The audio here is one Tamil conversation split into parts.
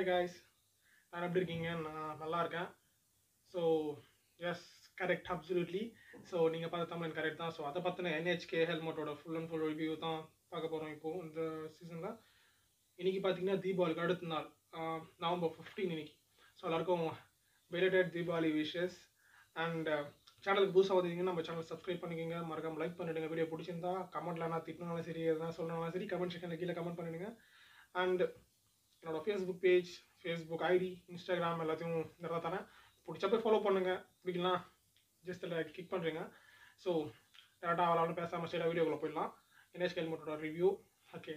guys நான் எப்படி இருக்கீங்க நான் நல்லா இருக்கேன் so yes correct absolutely so நீங்கள் பார்த்த தமிழ் கரெக்ட் தான் ஸோ அதை பற்றின என்ஹெச்கே ஹெல்மெட்டோட ஃபுல் அண்ட் ஃபுல் ரிவ்யூ தான் பார்க்க போகிறோம் இப்போது இந்த சீசனில் இன்னைக்கு பார்த்தீங்கன்னா தீபாவளிக்கு அடுத்த நாள் ஆஹ் நவம்பர் ஃபிஃப்டீன் இன்னைக்கு ஸோ எல்லாருக்கும் பெலேட்டட் தீபாவளி விஷஸ் அண்ட் சேனலுக்கு புதுசாக வந்தீங்கன்னா நம்ம சேனல் சப்ஸ்கிரைப் பண்ணிக்கோங்க மறக்காம லைக் பண்ணிடுங்க வீடியோ பிடிச்சிருந்தா கமெண்ட்ல நான் திட்டினாலும் சரி எதனா சொல்லனாலும் சரி கமெண்ட் செக்ஷனில் கீழே கமெண்ட் பண்ணிடுங்க அண்ட் என்னோட Facebook page Facebook ID Instagram எல்லாத்தையும் நிறையா தரேன் பிடிச்ச போய் ஃபாலோ பண்ணுங்க பிடிக்கலாம் ஜஸ்ட் அதில் கிளிக் பண்ணுறீங்க ஸோ டேரெக்டாக அவளாலும் பேசாமல் ஸ்டேட்டாக வீடியோக்குள்ளே போயிடலாம் என்எஸ் ஹெல்மெட்டோட ரிவ்யூ ஓகே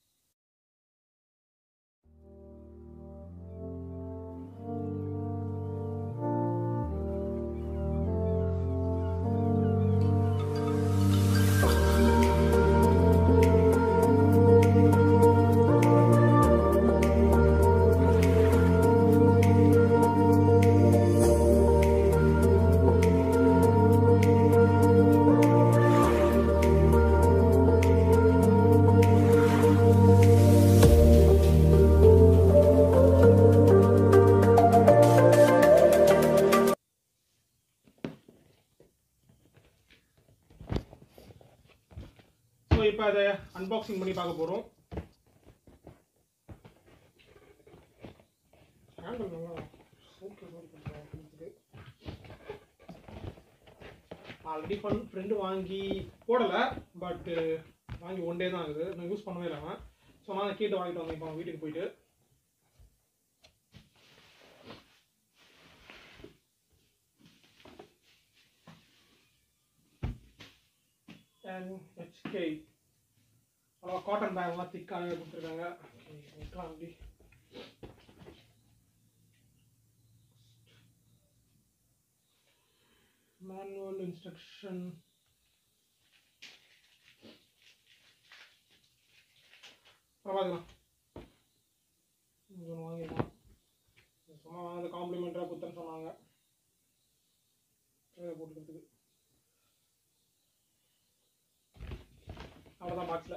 ஸோ இப்போ அதை அன்பாக்சிங் பண்ணி பார்க்க போகிறோம் ஆல்ரெடி ஃபன் ஃப்ரெண்டு வாங்கி போடலை பட் வாங்கி ஒன் டே தான் ஆகுது நான் யூஸ் பண்ணவே இல்லை அவன் ஸோ நான் கேட்டு வாங்கிட்டு வந்தேன் இப்போ அவன் வீட்டுக்கு போயிட்டு ஹெச்கே அவ்வளோ காட்டன் பேக்லாம் திக்காக கொடுத்துருக்காங்க வைக்கலாம் அப்படி மேனுவல் இன்ஸ்ட்ரக்ஷன் பார்க்கலாம் ஒன்று வாங்கிடலாம் சும்மா வாங்க காம்ப்ளிமெண்ட்டாக கொடுத்தேன்னு சொன்னாங்க கையில் போட்டுக்கிறதுக்கு அவ்வளோதான் பாக்ஸில்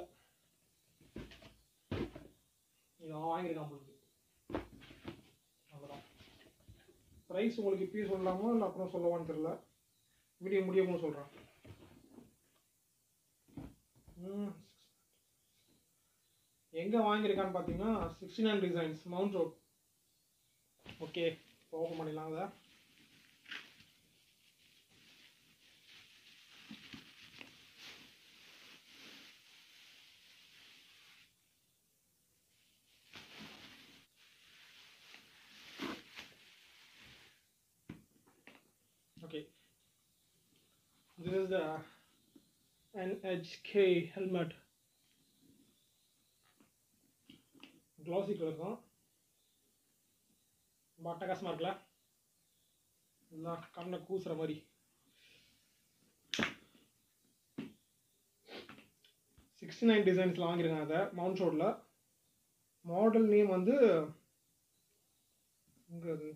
இது அவன் வாங்கியிருக்கான் உங்களுக்கு அவ்வளோதான் ப்ரைஸ் உங்களுக்கு இப்பயும் சொல்லலாமா இல்லை அப்புறம் சொல்லவான்னு தெரில வீடியோ முடியவும் சொல்கிறேன் எங்கே வாங்கியிருக்கான்னு பார்த்தீங்கன்னா sixty nine designs Mount Road okay open பண்ணிடலாம் அதை Okay. This is the NHK helmet. Glossy colour தான் ரொம்ப அட்டகாசமாக இருக்குல்ல எல்லாம் கண்ணை கூசுற மாதிரி சிக்ஸ்டி நைன் டிசைன்ஸில் வாங்கியிருக்காங்க அதை மவுண்ட் ஷோட்டில் மாடல் நேம் வந்து எங்கே அது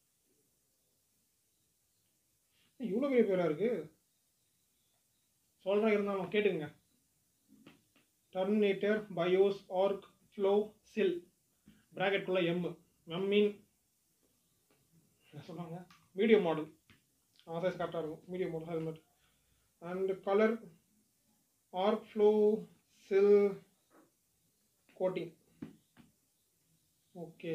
இவ்வளோ பெரிய பேராக இருக்கு சொல்கிறேன் இருந்தாலும் கேட்டுங்க Terminator bios arc flow chill ப்ராக்கெட்குள்ளே எம் எம் மீன் என்ன சொன்னாங்க மீடியம் மாடல் ஆ சைஸ் கரெக்டாக இருக்கும் medium model helmet and colour arc flow chill coating okay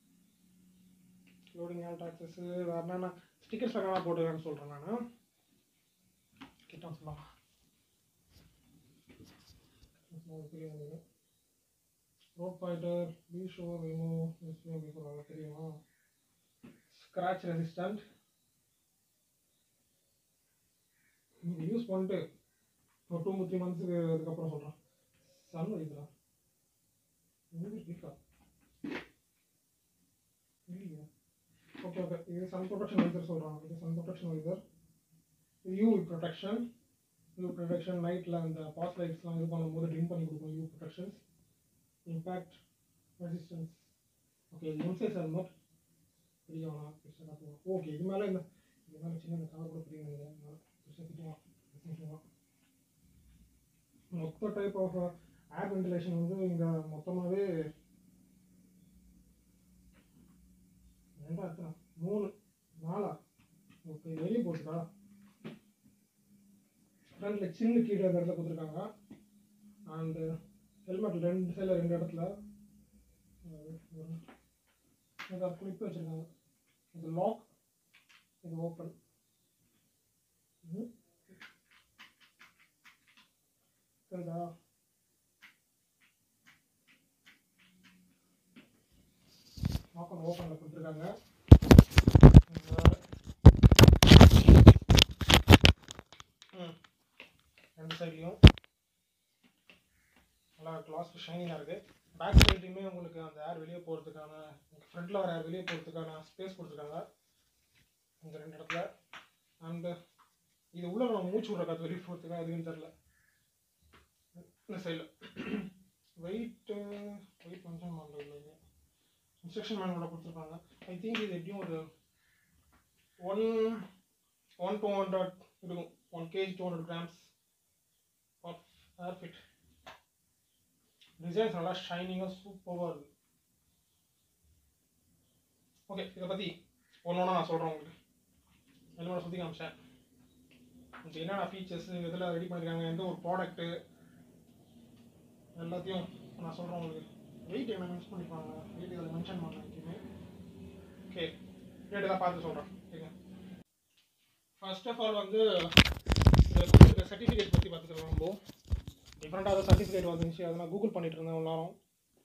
loading all டாக்ஸஸ் வேறு என்னென்ன ஸ்டிக்கர்ஸ் எல்லாம் போட்டுருக்கான்னு சொல்கிறேன் நான் கிட்ட சொல்லலாம் road pointer B show remove அப்படி சொல்கிறாங்க தெரியுமா ஸ்க்ராட்ச் ரெசிஸ்டன்ட் இது யூஸ் பண்ணிட்டு ஒரு டூ த்ரீ மந்த்ஸுக்கு அதுக்கப்புறம் சொல்கிறேன் சன் வைக்கிறா இருக்கா இல்லையா ஓகே ஓகே இது சன் ப்ரொடெக்ஷன் வைசர் சொல்கிறாங்க இது சன் ப்ரொடெக்ஷன் வைசர் இது யூ ப்ரொடெக்ஷன் யூ ப்ரொடெக்ஷன் நைட்டில் அந்த பாஸ் லைட்ஸ்லாம் இது பண்ணும்போது ட்ரிம் பண்ணி கொடுக்கும் U protections impact resistance okay இது எம்சைஸ் ஹெல்மெட் பெரிய ஓகே இது மேலே இந்த இது மேலே சின்ன இந்த கவர் கூட பெரிய நினைக்கிறேன் பெருசாக மொத்த டைப் ஆஃப் ஏர் வென்டிலேஷன் வந்து இங்கே மொத்தமாகவே சின்ன கீழே அந்த இடத்துல கொடுத்துருக்காங்க அண்டு ஹெல்மெட் ரெண்டு சைடில் ரெண்டு இடத்துல கிளிப் வச்சுருக்காங்க இது லாக் இது ஓப்பன் சரிதா லாக் அண்ட் ஓப்பனில் கொடுத்துருக்காங்க ம் ரெண்டு சைட்லேயும் நல்லா கிளாஸ் ஷைனிங்காக இருக்குது பேக் சைட்லையுமே உங்களுக்கு அந்த ஏர் வெளியே போகிறதுக்கான ஃப்ரண்ட்டில் வர ஏர் வெளியே போகிறதுக்கான ஸ்பேஸ் கொடுத்துருக்காங்க இந்த ரெண்டு இடத்துல அண்டு இது உள்ள நம்ம மூச்சு விட்ற காற்று வெளியே போகிறதுக்காக எதுவும் தெரில இந்த சைடில் வெயிட்டு வெயிட் மென்ஷன் பண்ணல இல்லை இன்ஸ்ட்ரக்ஷன் மேனுவல கொடுத்துருக்காங்க ஐ திங்க் இது எப்படியும் ஒரு ஒன் ஒன் டூ ஹண்ட்ரட் இருக்கும் one KG two hundred grams of air fit designs நல்லா ஷைனிங்காக சூப்பராக இருக்குது ஓகே இதை பற்றி ஒன்று ஒன்றா நான் சொல்கிறேன் உங்களுக்கு என்னோட சுற்றி காமிச்சேன் இப்போ என்னென்ன ஃபீச்சர்ஸ் இதில் ரெடி பண்ணியிருக்காங்க எந்த ஒரு ப்ராடக்ட்டு எல்லாத்தையும் நான் சொல்கிறேன் உங்களுக்கு வெயிட் என்ன மென்ஷன் பண்ணிருப்பாங்க வெயிட் இதில் மென்ஷன் பண்ணேன் எப்பயுமே ஓகே ரேட் தான் பார்த்து சொல்கிறேன் ஓகேங்க ஃபர்ஸ்ட் ஆஃப் ஆல் வந்து இந்த கொடுத்துருக்க சர்டிஃபிகேட் பற்றி பார்த்துக்கலாம் நம்ம டிஃப்ரெண்ட்டாக சர்டிஃபிகேட் வந்துச்சு அதை நான் கூகுள் பண்ணிட்டு இருந்தேன் ஒரு நேரம்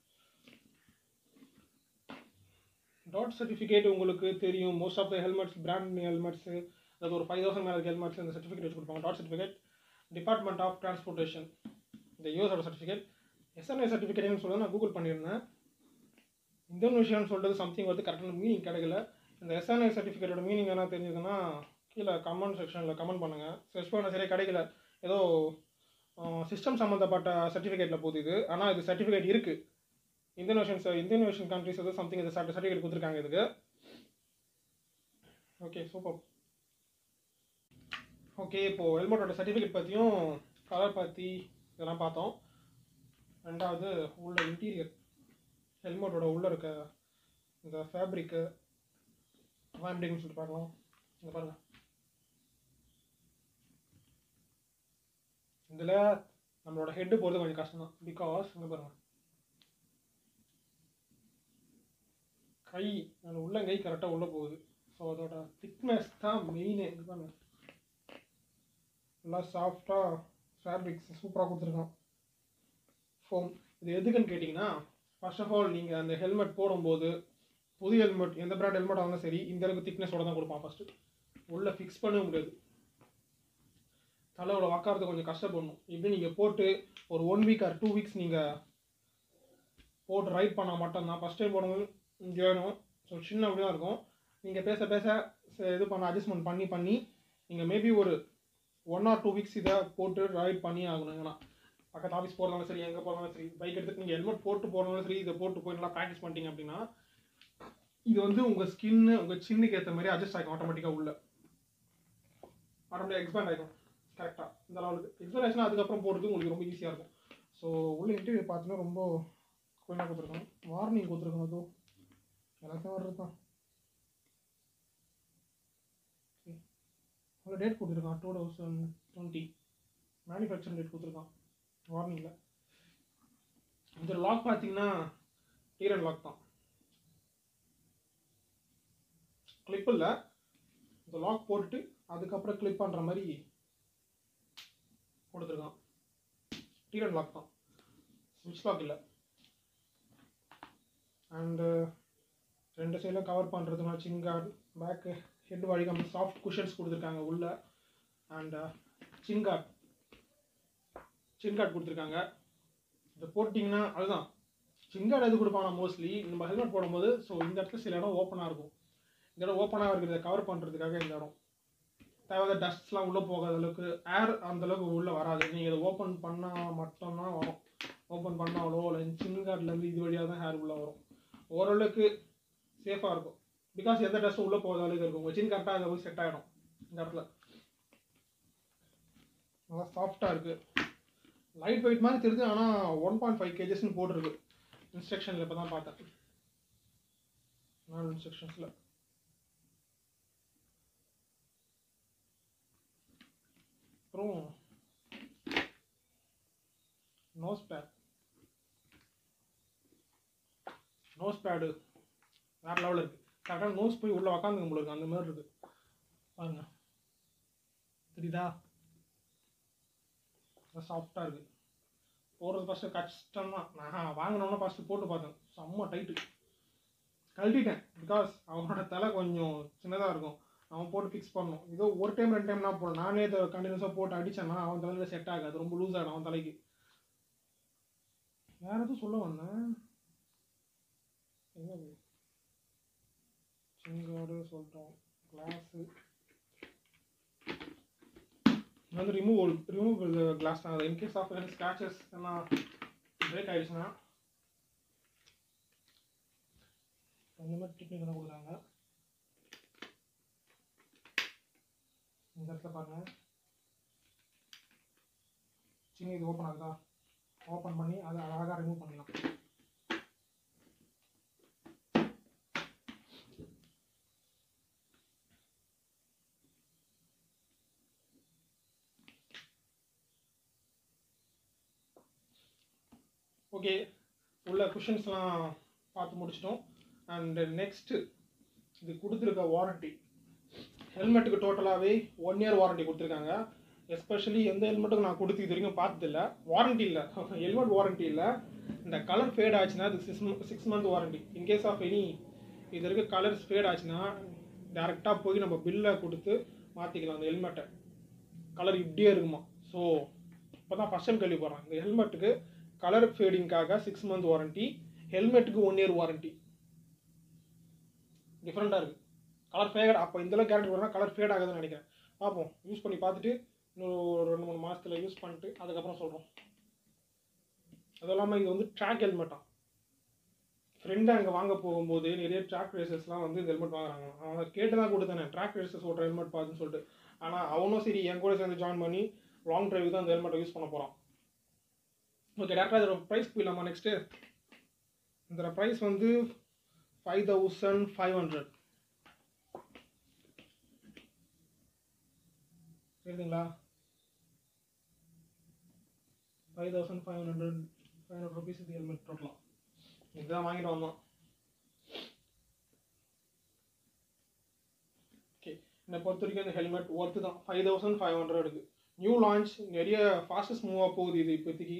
டாட் சர்டிஃபிகேட் உங்களுக்கு தெரியும் most of the helmets brand helmets அது ஒரு ஃபைவ் தௌசண்ட் மேலே ஹெல்மெட்ஸ் இந்த சர்டிஃபிகேட் வச்சு கொடுப்பாங்க DOT certificate department of transportation இந்த யூஎஸோட சர்டிஃபிகேட் எஸ்என்ஐ சர்டிஃபிகேட்னு சொல்லி நான் கூகுள் பண்ணியிருந்தேன் இந்தோனேஷியான்னு சொல்கிறது சம்திங் வந்து கரெக்டான மீனிங் கிடைக்கல இந்த எஸ்என்ஐ சர்டிஃபிகேட்டோட மீனிங் என்ன தெரிஞ்சதுன்னா கீழே கமெண்ட் செக்ஷனில் கமெண்ட் பண்ணுங்கள் சர்ச் பண்ண சரியாக கிடைக்கல ஏதோ சிஸ்டம் சம்மந்தப்பட்ட சர்டிஃபிகேட்டில் போகுது இது ஆனால் இது சர்டிஃபிகேட் இருக்குது இந்தோனேஷியன்ஸ் இந்தோனேஷியன் கண்ட்ரிஸ் வந்து சம்திங் இது சர்டிஃபிகேட் கொடுத்துருக்காங்க இதுக்கு ஓகே சூப்பர் ஓகே இப்போது ஹெல்மெட்டோட சர்டிஃபிகேட் பற்றியும் கலர் பற்றி இதெல்லாம் பார்த்தோம் ரெண்டாவது உள்ள இன்டீரியர் ஹெல்மெட்டோட உள்ளே இருக்க இந்த ஃபேப்ரிக்கு அதெல்லாம் எப்படின்னு சொல்லிட்டு பார்க்கலாம் இங்கே பாருங்கள் இதில் நம்மளோட ஹெட்டு போகிறது கொஞ்சம் கஷ்டம் தான் பிகாஸ் இங்கே பாருங்கள் கை அந்த உள்ளங்கை கரெக்டாக உள்ளே போகுது ஸோ அதோட திக்னஸ் தான் மெயினே இது பாருங்க நல்லா சாஃப்டாக ஃபேப்ரிக்ஸ் சூப்பராக கொடுத்துருக்கான் ஃபோம் இது எதுக்குன்னு கேட்டிங்கன்னா ஃபர்ஸ்ட் ஆஃப் ஆல் நீங்கள் அந்த ஹெல்மெட் போடும்போது புது ஹெல்மெட் எந்த பிராண்ட் ஹெல்மெட் ஆனாலும் சரி இந்த அளவுக்கு திக்னஸோட தான் கொடுப்பான் ஃபஸ்ட்டு உள்ளே ஃபிக்ஸ் பண்ணவே முடியாது தலையோட உக்காரது கொஞ்சம் கஷ்டப்படணும் இப்படி நீங்கள் போட்டு ஒரு one week or two weeks நீங்கள் போட்டு ரைட் பண்ணால் மட்டும்தான் ஃபஸ்ட் டைம் போடும்போது இங்கே வேணும் ஸோ சின்ன அப்படி தான் இருக்கும் நீங்கள் பேச பேச ச- இது பண்ண அட்ஜஸ்ட்மெண்ட் பண்ணி பண்ணி நீங்கள் மேபி ஒரு ஒன் ஆர் டூ வீக்ஸ் இதை போட்டு ரைட் பண்ணி ஆகணும் ஏன்னா பக்கத்து ஆஃபீஸ் போகிறதாலும் சரி எங்கே போகிறதாலும் சரி பைக் எடுத்து நீங்கள் ஹெல்மெட் போட்டு போகிறதாலும் சரி இதை போட்டு போய் நல்லா ப்ராக்டிஸ் பண்ணிட்டீங்க அப்படின்னா இது வந்து உங்கள் ஸ்கின்னு உங்கள் சின்னுக்கு ஏற்ற மாதிரி அட்ஜஸ்ட் ஆகிக்கும் ஆட்டோமேட்டிக்காக உள்ள ஆட்டோமேட்டிக் எக்ஸ்பேண்ட் ஆகிக்கும் கரெக்டாக இந்த லெவலுக்கு எக்ஸ்பேண்ட் ஆச்சுன்னா அதுக்கப்புறம் போடுறது உங்களுக்கு ரொம்ப ஈஸியாக இருக்கும் ஸோ உள்ள இன்டர்வியூ பார்த்தீங்கன்னா ரொம்ப குயிலாக கொடுத்துருக்காங்க வார்னிங் கொடுத்துருக்காங்க அதுவும் எல்லாத்தையும் வர்றது தான் அதில் டேட் கொடுத்துருக்கான் two thousand twenty manufacturing date கொடுத்துருக்கான் வார்னிங்கில் இந்த லாக் பார்த்தீங்கன்னா டீரன் லாக் தான் கிளிப் இல்லை இந்த லாக் போட்டுட்டு அதுக்கப்புறம் கிளிப் பண்ணுற மாதிரி கொடுத்துருக்கான் டீரன் லாக் தான் ஸ்விட்ச் லாக் இல்லை அண்டு ரெண்டு சைடில் கவர் பண்ணுறதுனா சின் கார்டு பேக்கு ஹெட் வழிகாம சாஃப்ட் குஷன்ஸ் கொடுத்துருக்காங்க உள்ள and chin guard chin guard கொடுத்துருக்காங்க இதை போட்டிங்கன்னா அதுதான் சின் கார்டு எது கொடுப்பாங்க மோஸ்ட்லி நம்ம ஹெல்மெட் போடும்போது ஸோ இந்த இடத்துல சில இடம் ஓப்பனாக இருக்கும் இந்த இடம் ஓப்பனாக இருக்கிறத கவர் பண்ணுறதுக்காக இந்த இடம் தேவையான டஸ்ட்லாம் உள்ளே போகாத அளவுக்கு ஏர் அந்த அளவுக்கு உள்ளே வராது நீங்கள் இதை ஓப்பன் பண்ணால் மட்டும்தான் வரும் ஓப்பன் பண்ணாலோ இல்லை சின் கார்ட்லேருந்து இது வழியாக தான் ஹேர் உள்ளே வரும் ஓரளவுக்கு சேஃபாக இருக்கும் பிகாஸ் எந்த டஸ்ட்டும் உள்ளே போகாத அளவுக்கு இருக்கும் உங்கள் சின் கரெக்டாக அதை போய் செட் ஆகிடும் இந்த இடத்துல நல்லா சாஃப்டாக இருக்குது லைட் வெயிட் மாதிரி தெரியுது ஆனால் ஒன் பாயிண்ட் ஃபைவ் கேஜஸ்னு போட்டிருக்கு இன்ஸ்ட்ரக்ஷனில் இப்போ தான் பார்த்தேன் நாலு இன்ஸ்ட்ரக்ஷன்ஸில் அப்புறம் நோஸ் பேட் நோஸ் பேடு வேறு லெவலில் இருக்குது கரெக்டாக நோஸ் போய் உள்ளே உக்காந்துக்க போல இருக்கு அந்த மாதிரி இருக்குது பாருங்க தெரியுதா சாஃப்டாக இருக்குது போடுறது ஃபஸ்ட்டு கஷ்டம் தான் நான் வாங்கினோன்னா ஃபஸ்ட்டு போட்டு பார்த்தேன் செம்ம டைட்டு கழட்டிட்டேன் பிகாஸ் அவனோட தலை கொஞ்சம் சின்னதாக இருக்கும் அவன் போட்டு ஃபிக்ஸ் பண்ணணும் ஏதோ ஒரு டைம் ரெண்டு டைம் நான் போடணும் நானே இதை கண்டினியூஸாக போட்டு அடித்தேன்னா அவன் தலையில் செட் ஆகாது ரொம்ப லூஸ் ஆகிடும் அவன் தலைக்கு வேற எதுவும் சொல்ல வந்தேன் எங்க சிங்காடு சொல்லிட்டோம் கிளாஸு வந்து ரிமூவ் ரிமூவ் கிளாஸ் தான் அது இன்கேஸ் ஆஃப் எனி ஸ்க்ராச்சஸ் எல்லாம் பிரேக் ஆயிடுச்சுன்னா இந்த மாதிரி டெக்னிக் தான் கொடுக்குறாங்க இந்த இடத்துல பாருங்க சின்ன இது ஓப்பன் ஆகுதா ஓப்பன் பண்ணி அதை அழகாக ரிமூவ் பண்ணிடலாம் ஓகே உள்ள குஷன்ஸ்லாம் பார்த்து முடிச்சிட்டோம் அண்ட் நெக்ஸ்ட்டு இது கொடுத்துருக்க வாரண்ட்டி ஹெல்மெட்டுக்கு டோட்டலாகவே ஒன் இயர் வாரண்ட்டி கொடுத்துருக்காங்க எஸ்பெஷலி எந்த ஹெல்மெட்டுக்கும் நான் கொடுத்து இது வரைக்கும் பார்த்ததில்ல வாரண்ட்டி இல்லை ஹெல்மெட் வாரண்ட்டி இல்லை இந்த கலர் ஃபேட் ஆச்சுன்னா அது six six month warranty in case of any இது இருக்க கலர்ஸ் ஃபேட் ஆச்சுன்னா டேரெக்டாக போய் நம்ம பில்லை கொடுத்து மாற்றிக்கலாம் அந்த ஹெல்மெட்டை கலர் இப்படியே இருக்குமா ஸோ இப்போ தான் ஃபஸ்ட் டைம் கேள்விப்படுறேன் இந்த ஹெல்மெட்டுக்கு கலர் ஃபேடிங்காக சிக்ஸ் மந்த் வாரண்ட்டி ஹெல்மெட்டுக்கு ஒன் இயர் வாரண்ட்டி டிஃப்ரெண்ட்டாக இருக்குது கலர் ஃபேட் அப்போ இந்தளவு கேரக்டர் வரனா கலர் ஃபேட் ஆகுதுன்னு நினைக்கிறேன் பார்ப்போம் யூஸ் பண்ணி பார்த்துட்டு இன்னும் ஒரு ரெண்டு மூணு மாதத்தில் யூஸ் பண்ணிட்டு அதுக்கப்புறம் சொல்கிறோம் அதுவும் இல்லாமல் இது வந்து ட்ராக் ஹெல்மெட்டாக ஃப்ரெண்டு அங்கே வாங்க போகும்போது நிறைய ட்ராக் ரேசஸ்லாம் வந்து இந்த ஹெல்மெட் வாங்குறாங்க அவன் கேட்டு தான் கொடுத்தானே ட்ராக் ரேசஸ் ஓட்டுற ஹெல்மெட் பார்த்துன்னு சொல்லிட்டு ஆனால் அவனும் சரி என் கூட சேர்ந்து ஜாயின் பண்ணி லாங் டிரைவ் தான் இந்த ஹெல்மெட்டை யூஸ் பண்ண போகிறான் ஓகே டேரக்டாக இதோட ப்ரைஸ் போயிடலாமா நெக்ஸ்ட்டு இதோட ப்ரைஸ் வந்து ஃபைவ் தௌசண்ட் ஃபைவ் ஹண்ட்ரட் சரிங்களா five thousand five hundred five hundred rupees இது ஹெல்மெட் டோட்டலாம் இதுதான் வாங்கிட்டு வந்தோம் ஓகே என்னை பொறுத்த வரைக்கும் இந்த ஹெல்மெட் ஒர்த்து தான் ஃபைவ் தௌசண்ட் ஃபைவ் ஹண்ட்ரடுக்கு நியூ லான்ச் நிறைய ஃபாஸ்டஸ்ட் மூவாக போகுது இது இப்போதைக்கு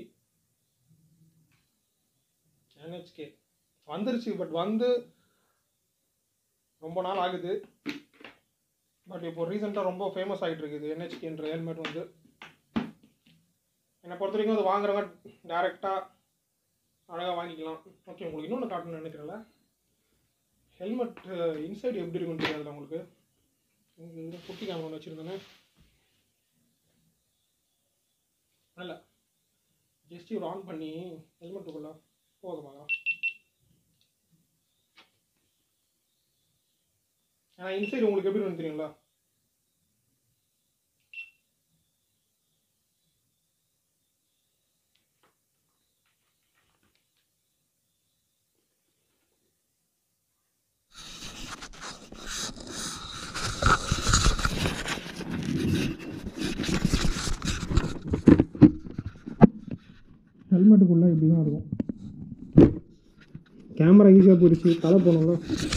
என்ஹெச்கே வந்துருச்சு பட் வந்து ரொம்ப நாள் ஆகுது பட் இப்போ ரீசெண்டாக ரொம்ப ஃபேமஸ் ஆகிட்டு இருக்குது என்ஹெச்கேன்ற ஹெல்மெட் வந்து என்னை பொறுத்த வரைக்கும் அது வாங்குறவங்க டேரெக்டாக அழகாக வாங்கிக்கலாம் ஓகே உங்களுக்கு இன்னொன்று காட்டணும்னு நினைக்கிறேன்ல ஹெல்மெட் இன்சைடு எப்படி இருக்குன்னு தெரியாதுல உங்களுக்கு இங்கே குட்டி கேமரா ஒன்று வச்சுருந்தேன்னு அல்ல ஜஸ்ட் இவர் ஆன் பண்ணி ஹெல்மெட்டுக்குள்ள போதுமா ஏன்னா இன்சைடு உங்களுக்கு எப்படி இருக்குன்னு தெரியுங்களா ஹெல்மெட்டுக்குள்ளே இப்படி தான் இருக்கும் கேமரா ஈஸியாக போயிடுச்சு தலை போனோம்ல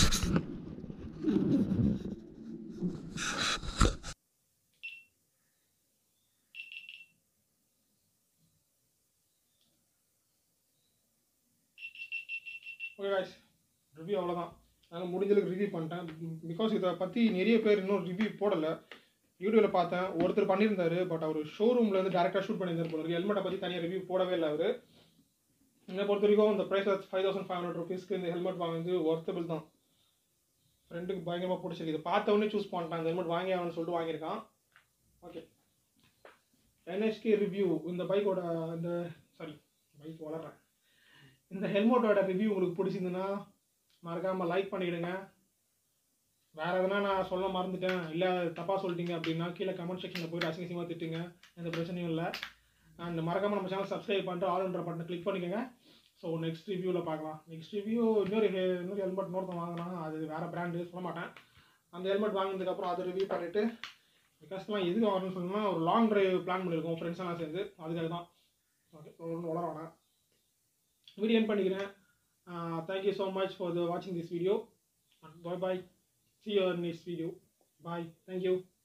ஓகே காய்ஸ் ரிவ்யூ அவ்வளோதான் நான் முடிஞ்சளவுக்கு ரிவ்யூ பண்ணிட்டேன் பிகாஸ் இதை பற்றி நிறைய பேர் இன்னும் ரிவ்யூ போடலை யூடியூப்பில் பார்த்தேன் ஒருத்தர் பண்ணியிருந்தாரு பட் அவர் ஷோரூமில் வந்து டேரெக்டாக ஷூட் பண்ணியிருந்தார் போல ஹெல்மெட்டை பற்றி தனியாக ரிவ்யூ போடவே இல்லை அவர் என்னை பொறுத்த வரைக்கும் இந்த price five thousand five hundred ருபீஸ்க்கு இந்த ஹெல்மெட் வாங்குறது ஒர்த்தபிள் தான் ஃப்ரெண்டுக்கு பயங்கரமாக பிடிச்சிருக்கு இதை பார்த்த உடனே சூஸ் பண்ணிட்டான் இந்த ஹெல்மெட் வாங்கி ஆகணும்னு சொல்லிட்டு வாங்கியிருக்கான் ஓகே என்ஹெச்கே ரிவ்யூ இந்த பைக்கோட இந்த சாரி பைக் வளர்றேன் இந்த ஹெல்மெட்டோட ரிவ்யூ உங்களுக்கு பிடிச்சிருந்துன்னா மறக்காமல் லைக் பண்ணிவிடுங்க வேறு எதனா நான் சொல்ல மறந்துட்டேன் இல்லை தப்பாக சொல்லிட்டீங்க அப்படின்னா கீழே கமெண்ட் செக்ஷனில் போய்ட்டு அசிங்கசியமாக திட்டுங்க எந்த பிரச்சனையும் இல்லை அண்ட் மறக்காமல் நம்ம சேனல் சப்ஸ்கிரைப் பண்ணிட்டு ஆல்ன்ற பட்டனை கிளிக் பண்ணிக்கோங்க ஸோ நெக்ஸ்ட் ரிவ்யூவில் பார்க்கலாம் நெக்ஸ்ட் ரிவ்யூ இன்னொரு he- இன்னொரு ஹெல்மெட் இன்னொருத்தன் வாங்கினா அது வேறு பிராண்டு சொல்ல மாட்டேன் அந்த ஹெல்மெட் வாங்கினதுக்கப்புறம் அதை ரிவ்யூ பண்ணிவிட்டு பிகாஸ்லாம் எதுக்கு வரணும்னு சொன்னால் ஒரு லாங் டிரைவ் பிளான் பண்ணியிருக்கோம் ஃப்ரெண்ட்ஸ் எல்லாம் சேர்ந்து அதுக்காக தான் ஓகே ஒன்றும் வளர வேணாம் வீடியோ என் பண்ணிக்கிறேன் thank you so much for the வாட்சிங் this video bye bye see your next video bye thank you